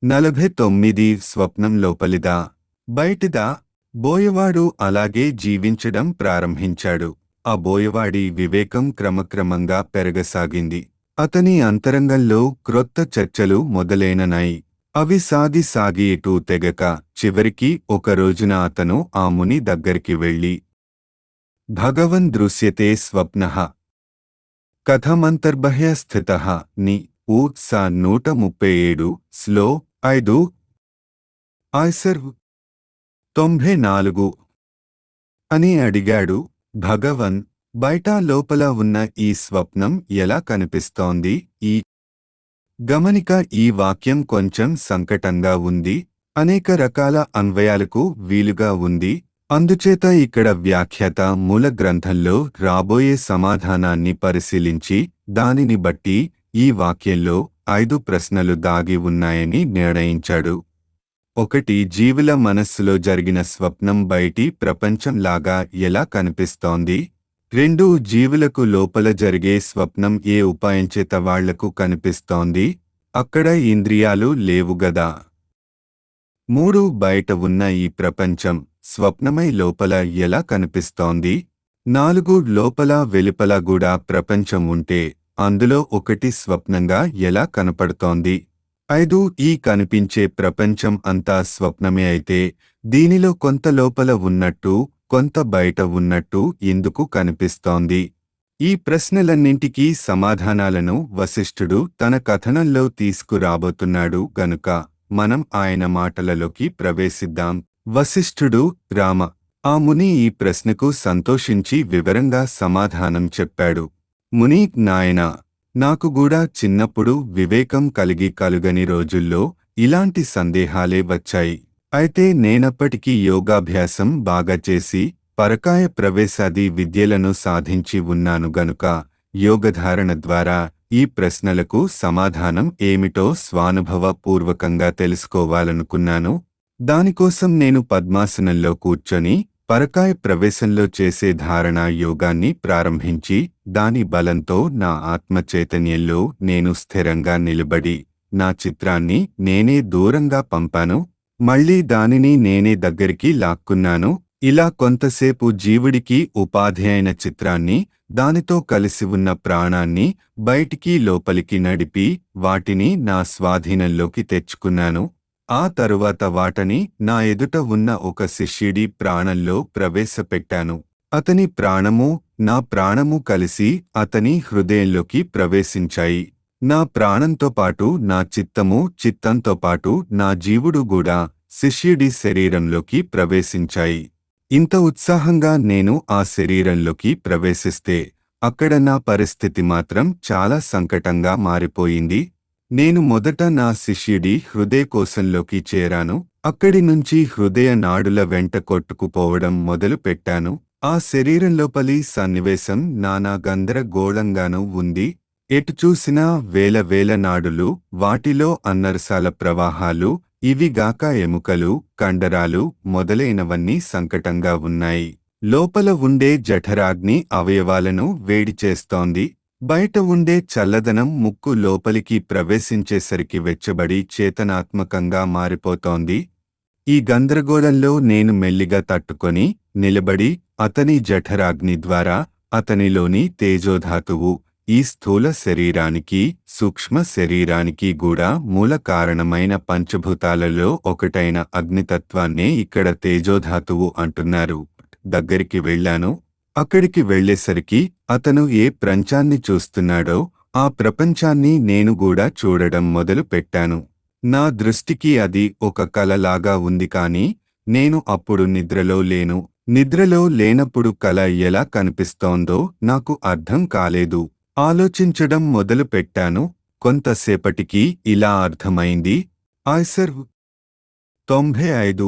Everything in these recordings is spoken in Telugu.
నలభై తొమ్మిది స్వప్నం లోపలిదా బయటిదా బోయవాడు అలాగే జీవించడం ప్రారంభించాడు ఆ బోయవాడి వివేకం క్రమక్రమంగా పెరగసాగింది అతని అంతరంగంలో క్రొత్త చర్చలు మొదలైననాయి అవి సాగి సాగి ఇటు తెగక చివరికి ఒక రోజున అతను ఆ ముని దగ్గరికి వెళ్ళి భగవన్ దృశ్యతే స్వప్న కథమంతర్బహ్య స్థిత ని ఊ స నూట ముప్పై ఏడు స్లో ఐదు ఆయ్సర్ తొంభై నాలుగు అని అడిగాడు భగవన్ బయట లోపల ఉన్న ఈ స్వప్నం ఎలా కనిపిస్తోంది ఈ గమనిక ఈ వాక్యం కొంచెం సంకటంగా ఉంది అనేక రకాల అన్వయాలకు వీలుగా ఉంది అందుచేత ఇక్కడ వ్యాఖ్యాత మూల గ్రంథంలో రాబోయే సమాధానాన్ని పరిశీలించి దానిని బట్టి ఈ వాక్యంలో ఐదు ప్రశ్నలు దాగి ఉన్నాయని నిర్ణయించాడు ఒకటి జీవుల మనస్సులో జరిగిన స్వప్నం బయటి ప్రపంచంలాగా ఎలా కనిపిస్తోంది రెండు జీవులకు లోపల జరిగే స్వప్నం ఏ ఉపాయం చేత వాళ్లకు కనిపిస్తోంది అక్కడ ఇంద్రియాలు లేవుగదా మూడు బయట ఉన్న ఈ ప్రపంచం స్వప్నమై లోపల ఎలా కనిపిస్తోంది నాలుగు లోపల వెలుపల కూడా ప్రపంచం ఉంటే అందులో ఒకటి స్వప్నంగా ఎలా కనపడుతోంది ఐదు ఈ కనిపించే ప్రపంచం అంతా స్వప్నమే అయితే దీనిలో కొంత లోపల ఉన్నట్టు కొంత బయట ఉన్నట్టు ఎందుకు కనిపిస్తోంది ఈ ప్రశ్నలన్నింటికీ సమాధానాలను వశిష్ఠుడు తన కథనంలో తీసుకురాబోతున్నాడు గనుక మనం ఆయన మాటలలోకి ప్రవేశిద్దాం వశిష్ఠుడు రామ ఆ ముని ఈ ప్రశ్నకు సంతోషించి వివరంగా సమాధానం చెప్పాడు ముని నాయనా నాకు కూడా చిన్నప్పుడు వివేకం కలిగి కలుగని రోజుల్లో ఇలాంటి సందేహాలే వచ్చాయి అయితే నేనప్పటికీ యోగాభ్యాసం బాగా చేసి పరకాయ ప్రవేశాది విద్యలను సాధించి ఉన్నాను గనుక యోగధారణ ద్వారా ఈ ప్రశ్నలకు సమాధానం ఏమిటో స్వానుభవపూర్వకంగా తెలుసుకోవాలనుకున్నాను దానికోసం నేను పద్మాసనంలో కూర్చొని పరకాయ ప్రవేశంలో చేసే ధారణా యోగాన్ని ప్రారంభించి దాని బలంతో నా ఆత్మ చైతన్యంలో నేను స్థిరంగా నిలబడి నా చిత్రాన్ని నేనే దూరంగా పంపాను మళ్ళీ దానిని నేనే దగ్గరికి లాక్కున్నాను ఇలా కొంతసేపు జీవుడికి ఉపాధి అయిన చిత్రాన్ని దానితో కలిసి ఉన్న ప్రాణాన్ని బయటికి లోపలికి నడిపి వాటిని నా స్వాధీనంలోకి తెచ్చుకున్నాను ఆ తరువాత వాటని నా ఎదుట ఉన్న ఒక శిష్యుడి ప్రాణంలో ప్రవేశపెట్టాను అతని ప్రాణము నా ప్రాణము కలిసి అతని హృదయంలోకి ప్రవేశించాయి నా ప్రాణంతో పాటు నా చిత్తము చిత్తంతో పాటు నా జీవుడు కూడా శిష్యుడి శరీరంలోకి ప్రవేశించాయి ఇంత ఉత్సాహంగా నేను ఆ శరీరంలోకి ప్రవేశిస్తే అక్కడ నా పరిస్థితి మాత్రం చాలా సంకటంగా మారిపోయింది నేను మొదట నా శిష్యుడి హృదయకోశంలోకి చేరాను అక్కడి నుంచి హృదయ నాడుల వెంట కొట్టుకుపోవడం మొదలు పెట్టాను ఆ శరీరంలోపలి సన్నివేశం నానా గందరగోళంగానూ ఉంది ఎటు చూసినా వేల వేల నాడులు వాటిలో అన్నరసాల ప్రవాహాలు ఇవిగాక ఎముకలు కండరాలు మొదలైనవన్నీ సంకటంగా ఉన్నాయి లోపల ఉండే జఠరాగ్ని అవయవాలను వేడి చేస్తోంది బయట ఉండే చల్లదనం ముక్కు లోపలికి ప్రవేశించేసరికి వెచ్చబడి చేతనాత్మకంగా మారిపోతోంది ఈ గందరగోళంలో నేను మెల్లిగా తట్టుకొని నిలబడి అతని జఠరాగ్ని ద్వారా అతనిలోని తేజోధాతువు ఈ స్థూల శరీరానికి సూక్ష్మ శరీరానికి కూడా మూల కారణమైన పంచభూతాలలో ఒకటైన అగ్నితత్వాన్నే ఇక్కడ తేజోధాతువు అంటున్నారు దగ్గరికి వెళ్ళాను అక్కడికి వెళ్ళేసరికి అతను ఏ ప్రపంచాన్ని చూస్తున్నాడో ఆ ప్రపంచాన్ని నేను కూడా చూడడం మొదలు పెట్టాను నా దృష్టికి అది ఒక కలలాగా ఉంది కాని నేను అప్పుడు నిద్రలో లేను నిద్రలో లేనప్పుడు కల ఎలా కనిపిస్తోందో నాకు అర్థం కాలేదు ఆలోచించడం మొదలు పెట్టాను కొంతసేపటికి ఇలా అర్థమైంది ఆయ్సర్ తొంభై ఐదు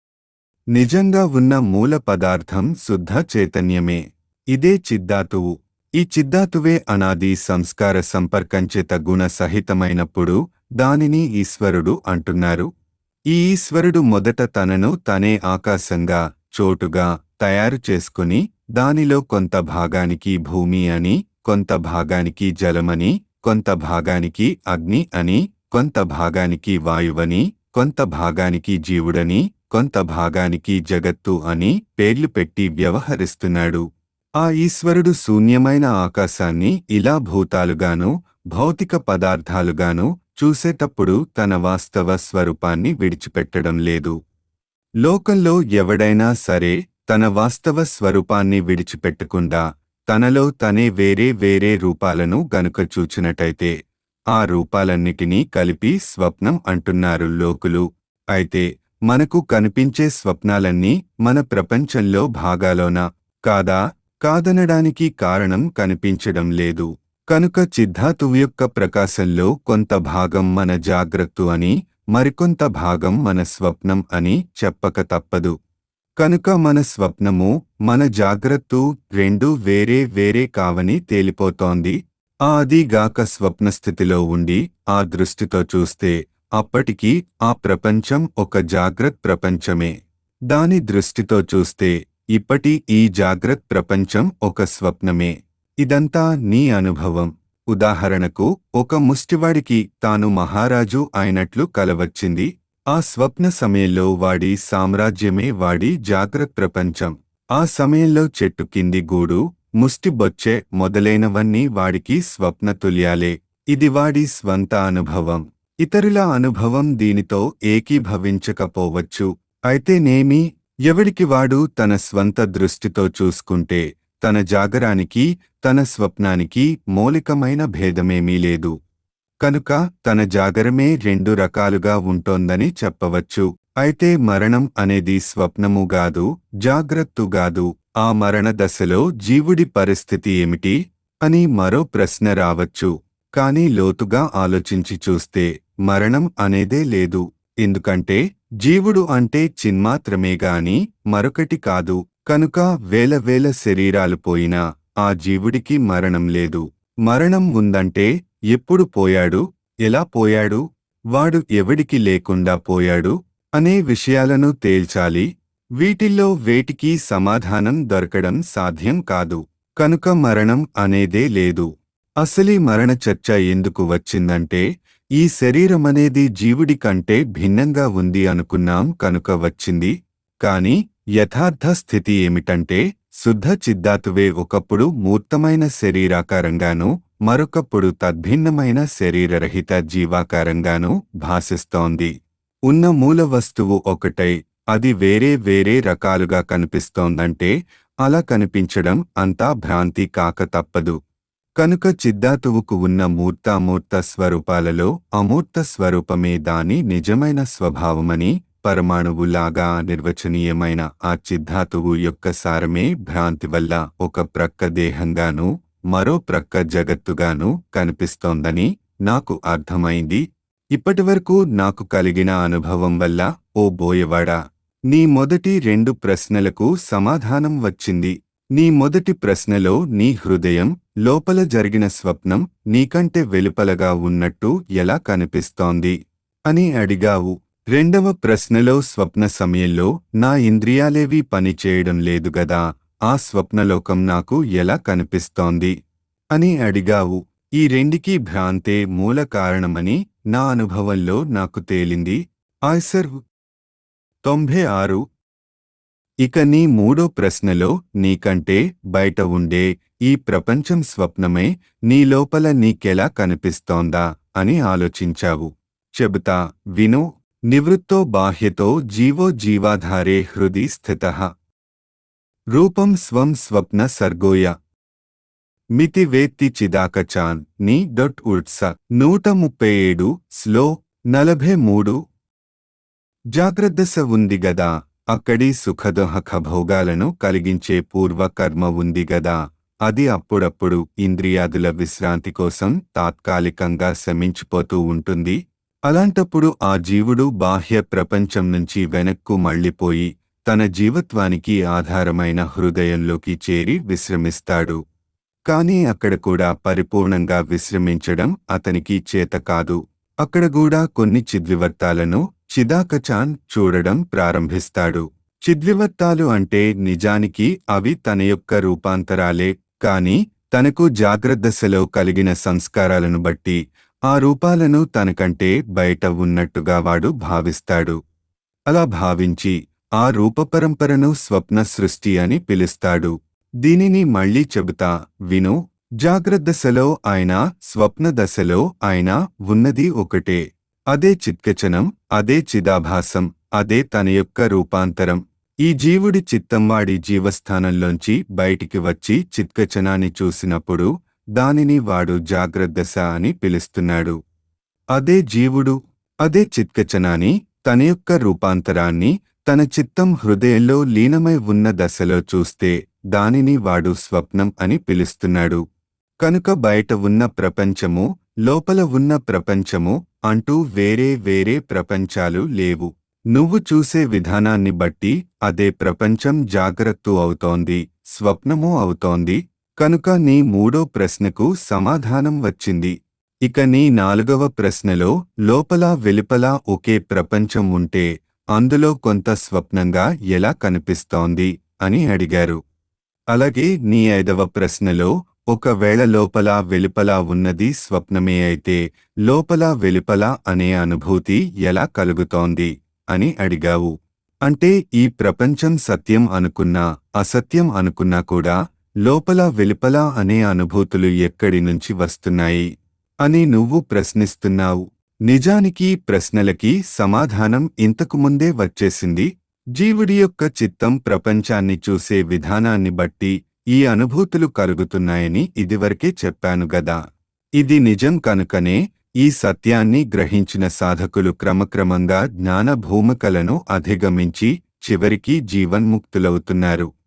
నిజంగా ఉన్న మూల పదార్థం శుద్ధ చైతన్యమే ఇదే చిద్ధాతువు ఈ చిద్ధాతువే అనాది సంస్కార సంపర్కంచేత గుణ సహితమైనప్పుడు దానిని ఈశ్వరుడు అంటున్నారు ఈ ఈశ్వరుడు మొదట తనను తనే ఆకాశంగా చోటుగా తయారు చేసుకుని దానిలో కొంత భాగానికి భూమి అని కొంత భాగానికి జలమని కొంత భాగానికి అగ్ని అని కొంత భాగానికి వాయువని కొంత భాగానికి జీవుడని కొంత భాగానికి జగత్తు అని పేర్లు పెట్టి వ్యవహరిస్తున్నాడు ఆ ఈశ్వరుడు శూన్యమైన ఆకాశాన్ని ఇలా భూతాలుగాను భౌతిక పదార్థాలుగాను చూసేటప్పుడు తన వాస్తవ స్వరూపాన్ని విడిచిపెట్టడం లేదు లోకంలో ఎవడైనా సరే తన వాస్తవ స్వరూపాన్ని విడిచిపెట్టకుండా తనలో తనే వేరే వేరే రూపాలను గనుక చూచినట్టయితే ఆ రూపాలన్నిటినీ కలిపి స్వప్నం అంటున్నారు లోకులు అయితే మనకు కనిపించే స్వప్నాలన్నీ మన ప్రపంచంలో భాగాలోనా కాదా కాదనడానికి కారణం కనిపించడం లేదు కనుక చిద్ధాతువు యొక్క ప్రకాశంలో కొంత భాగం మన జాగ్రత్త అని మరికొంత భాగం మన స్వప్నం అని చెప్పక తప్పదు కనుక మన స్వప్నము మన జాగ్రత్త రెండూ వేరే వేరే కావని తేలిపోతోంది ఆ అదిగాక స్వప్నస్థితిలో ఉండి ఆ దృష్టితో చూస్తే అప్పటికి ఆ ప్రపంచం ఒక జాగ్రత్త ప్రపంచమే దాని దృష్టితో చూస్తే ఇప్పటి ఈ జాగ్రత్త ప్రపంచం ఒక స్వప్నమే ఇదంతా నీ అనుభవం ఉదాహరణకు ఒక ముష్టివాడికి తాను మహారాజు అయినట్లు కలవచ్చింది ఆ స్వప్న సమయంలో వాడి సామ్రాజ్యమే వాడి జాగ్రత్త ప్రపంచం ఆ సమయంలో చెట్టు కింది గూడు ముష్టి బొచ్చె మొదలైనవన్నీ వాడికి స్వప్నతుల్యాలే ఇది వాడి స్వంత అనుభవం ఇతరుల అనుభవం దీనితో ఏకీభవించకపోవచ్చు అయితేనేమి ఎవడికి వాడు తన స్వంత దృష్టితో చూసుకుంటే తన జాగరానికి తన స్వప్నానికి మౌలికమైన భేదమేమీ లేదు కనుక తన జాగరమే రెండు రకాలుగా ఉంటోందని చెప్పవచ్చు అయితే మరణం అనేది స్వప్నముగాదు జాగ్రత్తగాదు ఆ మరణ దశలో జీవుడి పరిస్థితి ఏమిటి అని మరో ప్రశ్న రావచ్చు కాని లోతుగా ఆలోచించి చూస్తే మరణం అనేదే లేదు ఎందుకంటే జీవుడు అంటే చిన్మాత్రమే గాని మరొకటి కాదు కనుక వేల వేల శరీరాలు పోయినా ఆ జీవుడికి మరణం లేదు మరణం ఉందంటే ఎప్పుడు పోయాడు ఎలా పోయాడు వాడు ఎవడికి లేకుండా పోయాడు అనే విషయాలను తేల్చాలి వీటిల్లో వేటికి సమాధానం దొరకడం సాధ్యం కాదు కనుక మరణం అనేదే లేదు అసలీ మరణ చర్చ ఎందుకు వచ్చిందంటే ఈ శరీరమనేది జీవుడి కంటే భిన్నంగా ఉంది అనుకున్నాం కనుక వచ్చింది కాని యథార్థ స్థితి ఏమిటంటే శుద్ధ చిద్ధాతువే ఒకప్పుడు మూర్తమైన శరీరాకారంగానూ మరొకప్పుడు తద్భిన్నమైన శరీరరహిత జీవాకారంగానూ భాసిస్తోంది ఉన్న మూల వస్తువు ఒకటై అది వేరే వేరే రకాలుగా కనిపిస్తోందంటే అలా కనిపించడం అంతా భ్రాంతి కాక తప్పదు కనుక చిద్ధాతువుకు ఉన్న మూర్తామూర్త స్వరూపాలలో అమూర్త స్వరూపమే దాని నిజమైన స్వభావమని పరమాణువులాగా నిర్వచనీయమైన ఆ చిద్ధాతువు యొక్క సారమే భ్రాంతి వల్ల ఒక ప్రక్క దేహంగానూ మరో ప్రక్క జగత్తుగానూ కనిపిస్తోందని నాకు అర్థమైంది ఇప్పటివరకు నాకు కలిగిన అనుభవం వల్ల ఓ బోయవాడా నీ మొదటి రెండు ప్రశ్నలకు సమాధానం వచ్చింది నీ మొదటి ప్రశ్నలో నీ హృదయం లోపల జరిగిన స్వప్నం నీకంటే వెలుపలగా ఉన్నట్టు ఎలా కనిపిస్తోంది అని అడిగావు రెండవ ప్రశ్నలో స్వప్న సమయంలో నా ఇంద్రియాలేవీ పనిచేయడం లేదు గదా ఆ స్వప్నలోకం నాకు ఎలా కనిపిస్తోంది అని అడిగావు ఈ రెండికి భ్రాంతే మూల కారణమని నా అనుభవంలో నాకు తేలింది ఆయ్సర్ తొంభై ఆరు ఇక నీ మూడో ప్రశ్నలో నీకంటే బయట ఉండే ఈ ప్రపంచం స్వప్నమే నీ లోపల నీకెలా కనిపిస్తోందా అని ఆలోచించావు చెబుతా విను నివృత్తో బాహ్యతో జీవో జీవాధారే హృది స్థిత రూపం స్వం స్వప్న సర్గోయ మితి వేత్తి చిదాకచాన్ నీ డొట్ ఉడ్స నూట ముప్పై ఏడు స్లో నలభై మూడు జాగ్రద్దశ ఉంది గదా అక్కడి సుఖదోహక భోగాలను కలిగించే పూర్వ కర్మ ఉంది గదా అది అప్పుడప్పుడు ఇంద్రియాదుల విశ్రాంతి కోసం తాత్కాలికంగా శమించిపోతూ ఉంటుంది అలాంటప్పుడు ఆ జీవుడు బాహ్య ప్రపంచం నుంచి వెనక్కు మళ్ళిపోయి తన జీవత్వానికి ఆధారమైన హృదయంలోకి చేరి విశ్రమిస్తాడు కాని అక్కడ కూడా పరిపూర్ణంగా విశ్రమించడం అతనికి చేత కాదు అక్కడ కూడా కొన్ని చిద్వివర్తాలను చిదాకచాన్ చూడడం ప్రారంభిస్తాడు చిద్వివర్తాలు అంటే నిజానికి అవి తన యొక్క రూపాంతరాలే కాని తనకు జాగ్రత్తశలో కలిగిన సంస్కారాలను బట్టి ఆ రూపాలను తనకంటే బయట ఉన్నట్టుగా వాడు భావిస్తాడు అలా భావించి ఆ రూపపరంపరను స్వప్న సృష్టి అని పిలుస్తాడు దీనిని మళ్ళీ చెబుతా విను జాగ్రత్తదశలో ఆయన స్వప్న దశలో ఆయన ఉన్నది ఒకటే అదే చిత్కచనం అదే చిదాభాసం అదే తన యొక్క రూపాంతరం ఈ జీవుడి చిత్తం వాడి జీవస్థానంలోంచి బయటికి వచ్చి చిత్కచనాన్ని చూసినప్పుడు దానిని వాడు జాగ్రత్తదశ అని పిలుస్తున్నాడు అదే జీవుడు అదే చిత్కచనాన్ని తన యొక్క రూపాంతరాన్ని తన చిత్తం హృదయంలో లీనమై ఉన్న దశలో చూస్తే దానిని వాడు స్వప్నం అని పిలుస్తున్నాడు కనుక బయట ఉన్న ప్రపంచము లోపల ఉన్న ప్రపంచము అంటూ వేరే వేరే ప్రపంచాలు లేవు నువ్వు చూసే విధానాన్ని బట్టి అదే ప్రపంచం జాగ్రత్త అవుతోంది స్వప్నము అవుతోంది కనుక నీ మూడో ప్రశ్నకు సమాధానం వచ్చింది ఇక నీ నాలుగవ ప్రశ్నలో లోపల వెలుపల ఒకే ప్రపంచం ఉంటే అందులో కొంత స్వప్నంగా ఎలా కనిపిస్తోంది అని అడిగారు అలాగే నీ ఐదవ ప్రశ్నలో ఒకవేళ లోపల వెలుపల ఉన్నది స్వప్నమే అయితే లోపల వెలుపల అనే అనుభూతి ఎలా కలుగుతోంది అని అడిగావు అంటే ఈ ప్రపంచం సత్యం అనుకున్నా అసత్యం అనుకున్నా కూడా లోపల వెలుపల అనే అనుభూతులు ఎక్కడి నుంచి వస్తున్నాయి అని నువ్వు ప్రశ్నిస్తున్నావు నిజానికి ఈ ప్రశ్నలకి సమాధానం ఇంతకు ముందే వచ్చేసింది జీవుడి యొక్క చిత్తం ప్రపంచాన్ని చూసే విధానాన్ని బట్టి ఈ అనుభూతులు కలుగుతున్నాయని ఇదివరకే చెప్పాను గదా ఇది నిజం కనుకనే ఈ సత్యాన్ని గ్రహించిన సాధకులు క్రమక్రమంగా జ్ఞాన భూమికలను అధిగమించి చివరికి జీవన్ముక్తులవుతున్నారు